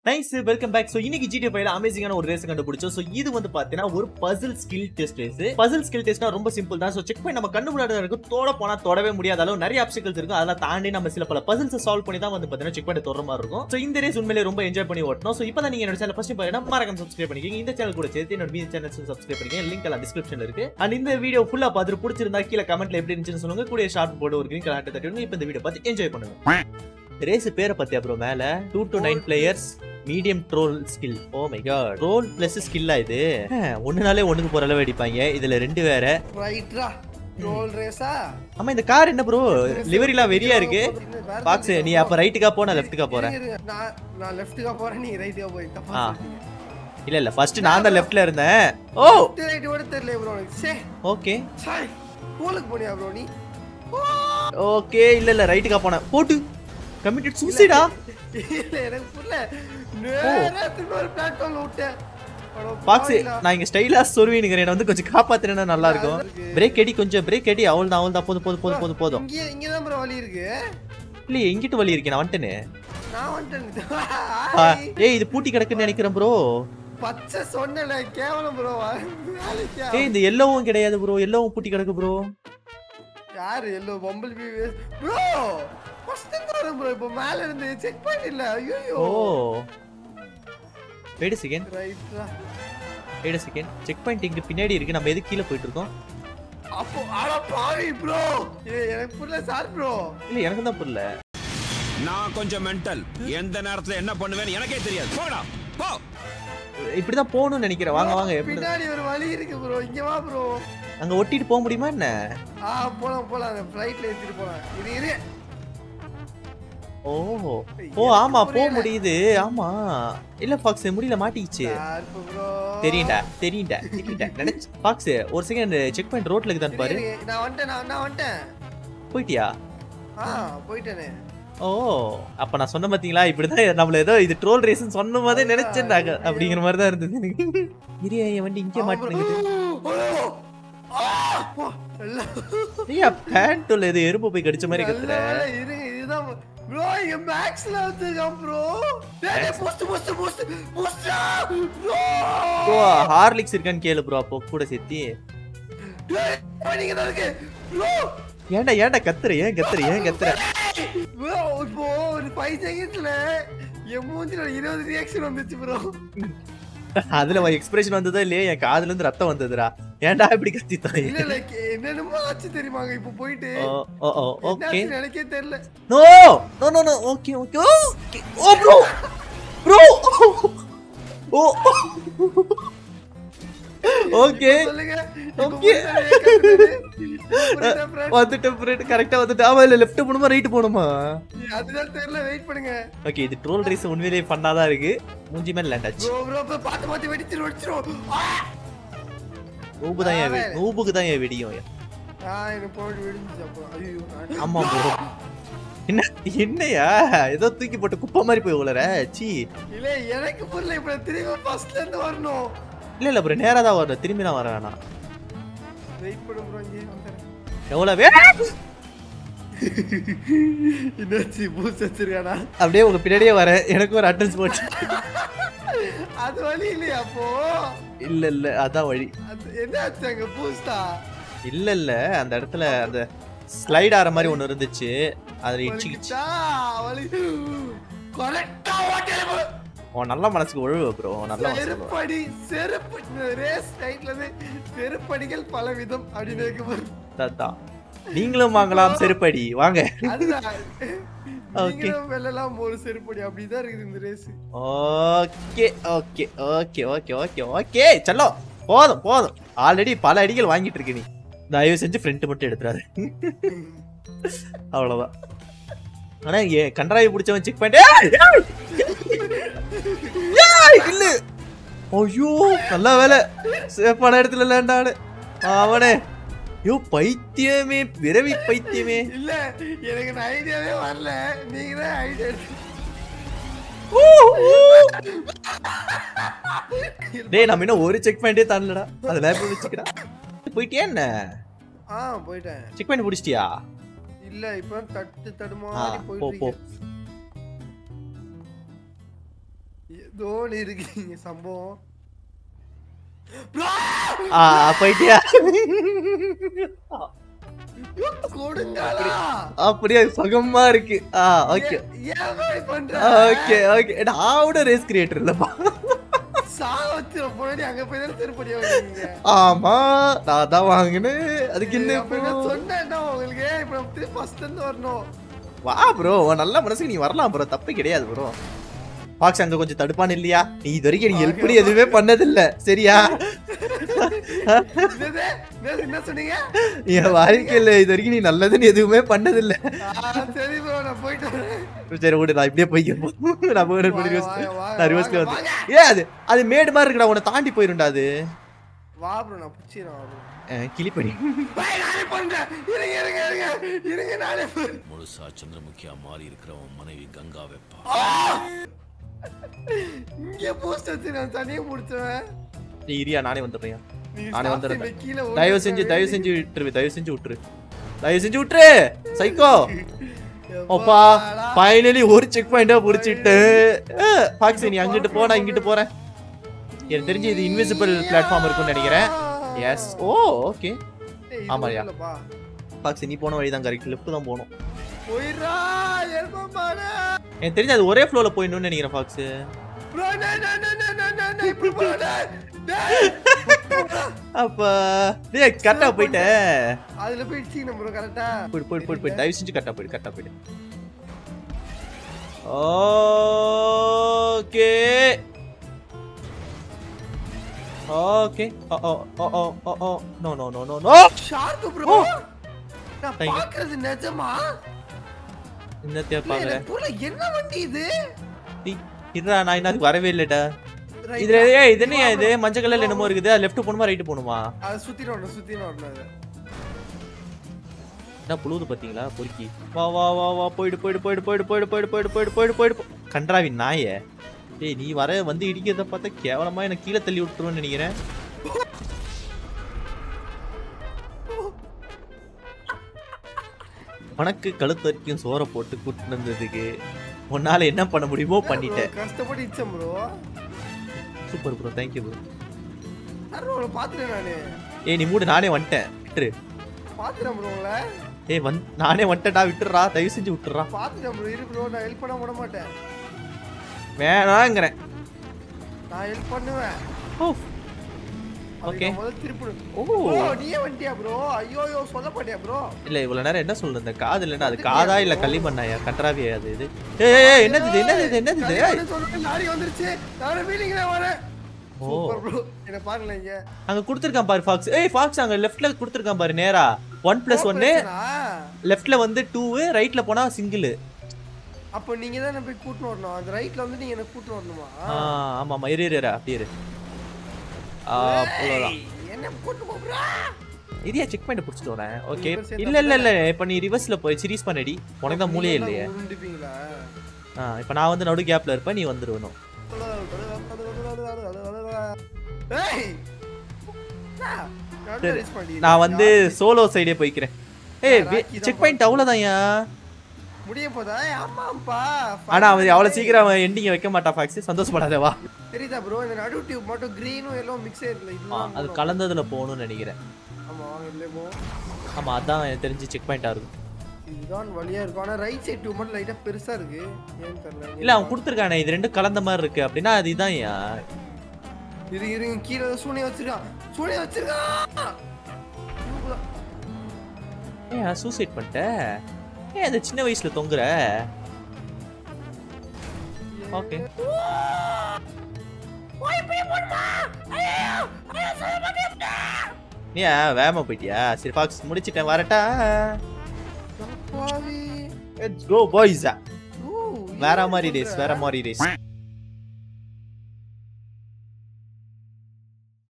Nice welcome back so இன்னைக்கு GT ஃபைவ்ல அமேசிங்கான ஒரு ரேஸ் கண்டுபிடிச்சோம் சோ இது வந்து பாத்தீங்கன்னா ஒரு puzzle skill test race puzzle skill டெஸ்ட்னா ரொம்ப சிம்பிள் தான் சோ செக் பண்ணி நம்ம கண்ணு முன்னாடி இருக்கு தோட போனா தொடவே முடியாத அளவு நிறைய ஆப்ஸ்டிகல்ஸ் இருக்கு அதெல்லாம் தாண்டி நம்ம சில பல பசில்ஸ் சால்வ் பண்ணி தான் வந்து பாத்தீங்கன்னா செக் பண்ணி தொடர மாதிரி இருக்கும் சோ இந்த ரேஸ் உண்மையிலே ரொம்ப என்ஜாய் பண்ணி ஓட்டணும் சோ இப்போ நீங்க என்னோட சேனல் ஃபர்ஸ்ட் பாருங்க மறக்காம சப்ஸ்கிரைப் பண்ணிக்கங்க இந்த சேனல் கூட சேர்த்து என்னோட மீதி சேனல்ஸ் சப்ஸ்கிரைப் பண்ணிக்கங்க லிங்க் எல்லாம் டிஸ்கிரிப்ஷன்ல இருக்கு அண்ட் இந்த வீடியோ ஃபுல்லா பார்த்துட்டு பிடிச்சிருந்தா கீழே கமெண்ட்ல எப்படி இருந்துச்சுன்னு சொல்லுங்க கூட ஷார்ட் போட்டு ஒரு கிரீன் கலர் தட்டி விடுங்க இப்போ இந்த வீடியோ பார்த்து என்ஜாய் பண்ணுங்க ரேஸ் பேரை பத்தி அப்புறம் மேல two to nine players medium troll skill oh my god troll plus ஸ்கில்லா இது அஹ், ஒண்ணுனாலே ஒண்ணுக்கு போற அளவு அடிப்பாங்க இதுல ரெண்டு வேற ரைட்ரா ரோல் ரேஸா ஆமா இந்த கார் என்ன ப்ரோ லிவரிலாம் வெறியா இருக்கு பாக்ஸ் நீ அப்ப ரைட்டுக்கா போ நான் லெஃப்ட்டுக்கா போறேன் நான் நான் லெஃப்ட்டுக்கா போறேன் நீ ரைட்டுக்கா போய் தப்பா ஆ. சொல்றீங்க இல்ல இல்ல ஃபர்ஸ்ட் நான் தான் லெஃப்ட்ல இருந்தேன் ஓ லெஃப்ட் ரைட் ஓட தெரியல ப்ரோ எனக்கு சே ஓகே சாய் போலுக்கு போனியா ப்ரோ நீ ஓகே இல்ல இல்ல ரைட்டுக்கா போனேன் போட்டு கமிட்டட் சூசைடா இல்ல எனக்கு புரியல நேரா திரும்ப ஒரு பிளாட்ஃபார்ம்ல விட்டேன் அட பாக்ஸ் பாவிகளா. நான் இங்க ஸ்டைலா சொருவினுக்கிறேன் வந்து கொஞ்சம் காப்பாத்துறேன்னா நல்லா இருக்கும் இருக்கு. பிரேக் அடி கொஞ்சம் பிரேக் அடி அவள் தான் அவள் தான் போதும் போதும் போதும் போதும் போதும் இங்க இங்க தான் ப்ரோ வழி இருக்கு இல்லையே எங்கிட்டு வழி இருக்கேன் நான் வந்துட்டேனே நான் வந்துட்டேன் ஆ, ஹாய். ஏய் இது பூட்டி கிடக்குன்னு நினைக்கிறேன் ப்ரோ பச்சை சொன்னல கேவலம் ப்ரோ வேலைக்கா ஏய் இந்த எல்லோவும் கிடையாது ப்ரோ எல்லோவும் பூட்டி கிடக்கு ப்ரோ யாரு yellow bumble bee bro first வரும் ப்ரோ இப்போ மேல இருந்து செக் பண்ணிடல ஐயோ ஓ வெயிட் செகண்ட் ரைட்ரா வெயிட் செகண்ட் செக் பாயிண்ட் இங்க பின்னாடி இருக்கு நம்ம எது கீழே போயிட்டு இருக்கோம் அப்போ அட பாவி ப்ரோ எனக்கு புரியல சார் ப்ரோ இல்ல எனக்கு தான் புரியல நான் கொஞ்சம் மென்டல் எந்த நேரத்துல என்ன பண்ணுவேன்னு எனக்கே தெரியாது போடா போ இப்படிதான் போகணும்னு நினைக்கிறேன் வாங்க வாங்க எப்படி பின்னாடி ஒரு வழி இருக்கு ப்ரோ இங்க வா ப்ரோ அங்க ஒட்டிட்டு போக முடியுமா என்ன ஆ போலாம் போலாம் அந்த ஃப்ளைட்ல ஏத்திட்டு போலாம் இரு இரு ஓ ஓ ஆமா போக முடியுது ஆமா இல்ல பாக்ஸ் முடியல மாட்டிக்கிச்சு சார் ப்ரோ தெரியும்டா தெரியும்டா தெரியும்டா நினைச்சு பாக்ஸ் ஒரு செகண்ட் செக் பாயிண்ட் ரோட்ல இருக்குதான் பாரு நான் வந்துட்டேன் நான் நான் வந்துட்டேன் போயிட்டியா ஆ போயிட்டேனே ஓ அப்ப நான் சொன்ன பாத்தீங்களா இப்படிதான் நம்மள ஏதோ இது ட்ரோல் ரேஸ்னு சொன்ன மாதிரி நினைச்சேன் நாங்க அப்படிங்கிற மாதிரி தான் இருந்தது எனக்கு இரியா என் வண்டி இங்கே மாட்டினுக்குது ஐயோ! ஆ! போ, எல்லாம் ஐயா பேண்ட்டுல இது எறும்பு போய் கடிச்ச மாதிரி நல்ல கத்துற வேலை, இருங்க இதுதான் ப்ரோ இங்க மேக்ஸ்ல வச்சிருக்கான் ப்ரோ டேய் post post post post bro bro Horlicks இருக்கான்னு கேளு ப்ரோ அப்போ கூட சேர்த்தி டேய் பண்ணிங்க தான் இருக்கு ப்ரோ ஏன்டா ஏன்டா கத்துற ஏன் கத்துற ஏன் கத்துற ப்ரோ இப்போ ஒரு 5 செகண்ட்ஸ்ல என் மூஞ்சில 20 ரியாக்ஷன் வந்துச்சு ப்ரோ அதுல எக்ஸ்பிரஷன் வந்ததோ இல்லையே என் காதுல இருந்து ரத்தம் வந்ததுடா ஏன்டா இப்படி கத்தித்தான் இல்ல இல்ல கே- என்னென்னமோ ஆச்சு தெரியுமாங்க இப்போ போயிட்டு ஓ ஓ ஓ ஓகே என்னாச்சுன்னு எனக்கே தெரியல no no no no okay okay okay oh bro bro oh okay சொல்லுங்க Okay. ஓகே வந்துட்டேன் ஃப்ரெண்ட் கரெக்டா வந்துட்டு ஆமா இல்ல லெஃப்ட் போணுமா ரைட் போணுமா அதுதான் தெரியல வெயிட் பண்ணுங்க ஓகே இது ட்ரோல் ரேஸ் உண்மையிலேயே ஃபன்னா இருக்கு மூஞ்சி மேல லேண்ட் ஆச்சு ப்ரோ ப்ரோ ப்ரோ பாத்து பாத்து வெடிச்சிரும் வெடிச்சிரும் ஆ! நூபு தான் என் வெ- நூபுக்கு தான் என் வெடியும் ஆ எனக்கு போட்டு வெடிஞ்சிச்சு அப்போ ஐயோ நான் ஆமா ப்ரோ என்ன என்னையா ஏதோ தூக்கி போட்டு குப்பை மாதிரி போய் உளற சீ இல்ல எனக்கு புரியல இப்ப திரும்ப ஃபர்ஸ்ட்ல இருந்து வரணும் இல்ல இல்ல ப்ரோ நேரா தான் வரணும் திரும்பி நான் வர வேணாம் வெயிட் பண்ணு ப்ரோ இங்கே வந்துறேன் எவ்வளவு வே என்னாச்சு பூஸ் வச்சிருக்கானா அப்படியே உங்க பின்னாடியே வரேன் எனக்கு ஒரு அட்டன்ஸ் போச்சு அது வழி இல்லையா அப்போ இல்ல இல்ல அதான் வழி அது என்னாச்சு அங்க பூஸ்டா இல்ல இல்ல அந்த இடத்துல அந்த ஸ்லைட் ஆற மாதிரி ஒண்ணு இருந்துச்சு அதுல இடிச்சுக்கிச்சு வலி கரெக்டா ஓட்டல உன் நல்ல மனசுக்கு ஒழுவு ப்ரோ நல்ல மனசு செருப்படி செருப்பு ரேஸ் டைட்ல இருந்து செருப்படிகள் பல விதம் அப்படின்னு இருக்கு பாரு. அதான் நீங்களும் வாங்கலாம் செருப்படி வாங்க அதுதான் Okay. நீங்களும் வெல்லலாம் ஒரு செருப்படி அப்படிதான் இருக்குது இந்த race okay okay okay okay okay okay செல்லோ போதும் போதும் ஆல்ரெடி பல அடிகள் வாங்கிட்டு இருக்க நீ தயவு செஞ்சு ஃப்ரெண்ட் மட்டும் எடுத்துறாரு அவ்வளவுதான் ஆனா ஏ கன்றாவி பிடிச்சவன் செக் பண்ணிட்டு இல்ல ஐயோ நல்ல வேலை சேஃபான இடத்துல லேண்டாடு அவனே ஐயோ பைத்தியமே பிறவி பைத்தியமே இல்ல எனக்கு அந்த ஐடியாவே வரல நீங்க தான் ஐடியா டேய் நம்ம இன்னும் ஒரு செக் பாயிண்டே தாண்டலடா அதுல எப்படி வச்சுக்கடா போயிட்டியா என்ன ஆ போயிட்டேன் செக் பாயிண்ட் பிடிச்சிட்டியா இல்ல இப்ப தட்டு ஆ, தடுமாறி போ போயிட்டு போ இருக்கேன். ஏதோ ஒண்ணு இருக்கு இங்க சம்பவம் Bro! ஆ போயிட்டியா கொடுங்களா அப்படியே சுகமா இருக்கு ஆ ஓகே ஏன் இப்படி பண்ற ஓகே ஓகே நான் கூட ரேஸ் கிரியேட்டர் இல்லப்பா சாவத்துல போனடி அங்க போய் தான் திருப்படியா வருவீங்க ஆமா நான் தான் வாங்கினேன் அதுக்கு என்ன அப்ப இப்போ? நான் சொன்னேன்டா உங்களுக்கு இப்ப நம்ம திருப்பி ஃபர்ஸ்ட்ல இருந்து வரணும் வா ப்ரோ நல்ல மனசுக்கு நீ வரலாம் ப்ரோ தப்பு கிடையாது ப்ரோ பாக்ஸ் அங்க கொஞ்சம் தடுப்பான் இல்லையா நீ இது வரைக்கும் நீ ஹெல்ப் பண்ணி எதுவுமே பண்ணதில்ல சரியா என்னது? என்னது? என்ன சொன்னீங்க என் வாழ்க்கையில இது வரைக்கும் நீ நல்லதுன்னு எதுவுமே பண்ணதில்ல ஆ, சரி ப்ரோ நான் போயிட்டு வரேன் சரி விடு நான் இப்படியே போய்க்கிறேன் நான் போய் வாங்க, ரிவர்ஸ் வாங்க, வாங்க, நான் ரிவர்ஸ்ல வாங்க, வந்து வாங்க. ஏ அது அது மேடு மாதிரி இருக்குடா உன்னை தாண்டி போயிருண்டா அது வா ப்ரோ நான் பிடிச்சிடுறேன் வா bro. அஹ், கிளிப்படி பை, நானே பண்றேன் இருங்க இருங்க இருங்க இருங்க நானே பண்றேன். முழுசா சந்திரமுகியா மாறி இருக்கிறவன் மனைவி கங்கா வெப்பா இங்கே போஸ்ட் வச்சு நான் தனியா முடிச்சவன் நீ இரியா நானே வந்துடுறேன் நீ நானே சாப்பிட்டு வந்துடுறேன். இந்த கீழே தயவு ஓடி செஞ்சு இருக்க தயவு வேண்டி- செஞ்சு விட்டுரு தயவு செஞ்சு விட்டுரு தயவு செஞ்சு விட்டுரு சைக்கோ அப்பா எப்பாடா. ஃபைனலி ஒரு செக் பாயிண்டா புடிச்சிட்டு பாக்ஸ் நீ அங்கிட்டு போ நான் இங்கிட்டு போறேன் எனக்கு தெரிஞ்சு இது இன்விசிபிள் பிளாட்ஃபார்ம் இருக்கும்னு நினைக்கிறேன் எஸ் ஓ ஓகே ஏய், இது ஆமாய்யா. இல்லப்பா. பாக்ஸ் நீ போன வழி தான் கரெக்ட் லெஃப்ட் தான் போகணும் போயிடுறா, எருமமாடா. எனக்கு தெரிஞ்சு அது ஒரே ஃப்ளோல போயிடணும்னு நினைக்கிறேன் பாக்ஸ் bro, டேய், டேய், டேய், டேய், டேய், டேய், டேய், இப்படி போடா, டேய். டேய். அப்ப டேய் கரெக்டா போயிட்டேன் அதுல போயிடுச்சு நம்ம கரெக்டா போயிடு போயிடு போயிடு போயிடு தயவு செஞ்சு கரெக்டா போயிடு கரெக்டா போயிடு okay okay oh oh oh oh oh oh no no no no no sharp oh. Bro நான் Thank you. பாக்குறது நிஜமா என்னத்தையா இல்ல, பாக்குற எனக்கு புரியல, என்ன வண்டி இது இருடா நான் இன்னும் அதுக்கு வரவே இல்லடா Right இதுல ஆ? ஏய் இது என்ன வா இது bro. மஞ்சள் கலர்ல என்னமோ இருக்குது லெஃப்ட் போணுமா ரைட் போணுமா அது சுத்திட்டு வரணும் சுத்திட்டு வரணும் அது என்ன புழுது பாத்தீங்களா பொறுக்கி வா வா வா வா போயிடு போயிடு போயிடு போயிடு போயிடு போயிடு போயிடு போயிடு போயிடு போயிடு போ- கன்றாவி நாயே டேய் நீ வர வந்து இடிக்கிறத பார்த்தா கேவலமா என்ன கீழே தள்ளி விட்டுருவேன்னு நினைக்கிறேன் உனக்கு கழுத்து வரைக்கும் சோறை போட்டு கூட்டு வந்ததுக்கு உன்னால என்ன பண்ண முடியுமோ பண்ணிட்டேன் bro, கஷ்டப்பட்டு இச்சேன் bro super bro thank you bro உங்களை பாத்துட்டேன் நானு ஏய் நீ மூடு நானே வந்துட்டேன் விட்டுரு பாத்துட்டேன் ப்ரோ உங்களை ஏய் வந் நானே வந்துட்டேன்டா விட்டுறா தயவு செஞ்சு விட்டுறா பாத்துட்டேன் ப்ரோ இரு ப்ரோ நான் ஹெல்ப் பண்ண விட மாட்டேன் வேணாங்கிறேன் நான் ஹெல்ப் பண்ணுவேன் ஓ அதுக்கு Okay. நான் முதல்ல திருப்பி ஓ ப்ரோ நீயே வந்துட்டியா ப்ரோ ஐயோ ஐயோ சொல்ல மாட்டியா ப்ரோ இல்ல இவ்வளவு நேரம் என்ன சொல்றது இந்த காது இல்லைன்னா அது காதா இல்ல களிமண்ணாயா கன்றாவியா அது இது ஏய் ஏய், ஏய் என்னது இது என்னது இது என்னது இது ஏய். லாரி வந்துருச்சு நானும் மீனிங்ல வரேன் ஓ சூப்பர் ப்ரோ என்ன பாருங்களேன் இங்க அங்க கொடுத்துருக்கான் பாரு ஃபாக்ஸ் ஏய் ஃபாக்ஸ் அங்க லெஃப்ட்ல கொடுத்துருக்கான் பாரு நேரா ஒன் பிளஸ் ஒன்னு லெஃப்ட்ல வந்து டூ ரைட்ல போனா சிங்கிள் அப்போ நீங்க தான் போய் கூட்டிட்டு வரணும் அந்த ரைட்ல வந்து நீங்க என்ன கூட்டிட்டு வரணுமா ஆமா ஆமா இரு இரு, இரு அப்படியே இரு ஆ, அவ்வளவுதான் ஏய், என்ன கூட்டிட்டு போ ப்ரோ இதையா செக் பண்ணி பிடிச்சிட்டு வரேன் ஓகே ரெண்டு பேரும் சேர்ந்து இல்ல இல்ல இல்ல இப்ப நீ ரிவர்ஸ்ல போய் சீரிஸ் பண்ணடி உனக்கு தான் மூளையே இல்லையே உருண்டுப்பீங்களா ஆ இப்ப நான் வந்து நடு கேப்ல இருப்பேன் நீ வந்துருவணும் ஏய் என்ன? நடுவுல சரி. race பண்ணிட்டு நான் வந்து இருக்கியா? சோலோ சைடே போய்க்கிறேன் ஏய் ராக்கி தான் செக் பாயிண்ட் அவ்வளவுதான்யா முடிய போதா ஏய், ஆமாப்பா ஆனா அவன் அவ்வளவு சீக்கிரம் அவன் எண்டிங்க வைக்க மாட்டான் ஃபாக்ஸ் சந்தோஷப்படாத வா தெரியுதா ப்ரோ இந்த நடு டியூப் மட்டும் கிரீனும் எல்லாம் மிக்ஸ் ஆயிருக்குல ஆ, இதுதான் அது போடும். கலந்ததுல போகணும்னு நினைக்கிறேன் ஆமா வாங்க இல்ல போ ஆமா அதான் எனக்கு தெரிஞ்சு செக் பாயிண்டா இருக்கும் இதுதான் வழியா இருக்கும் ஆனா ரைட் சைடு டியூப் மட்டும் லைட்டா பெருசா இருக்கு ஏன்னு தெரியல இல்ல அவன் கொடுத்துருக்கானே இது ரெண்டும் கலந்த மாதிரி இருக்கு அப்படின்னா அது இதான் இரு இரு கீழ ஏதோ சூனியம் வச்சிருக்கான் சூனியம் வச்சிருக்கான் ஏன் சூசைட் பண்ணிட்ட ஏன் அந்த சின்ன வயசுல தொங்குற ஓகே நீ ஏன் வேகமா போயிட்டியா சரி ஃபாக்ஸ் முடிச்சிட்டேன் வரட்டா பாவி லெட்ஸ் கோ பாய்ஸ் ஓ, வேற ஏன் மாதிரி சொல்ற? ரேஸ் வேற மாதிரி ரேஸ்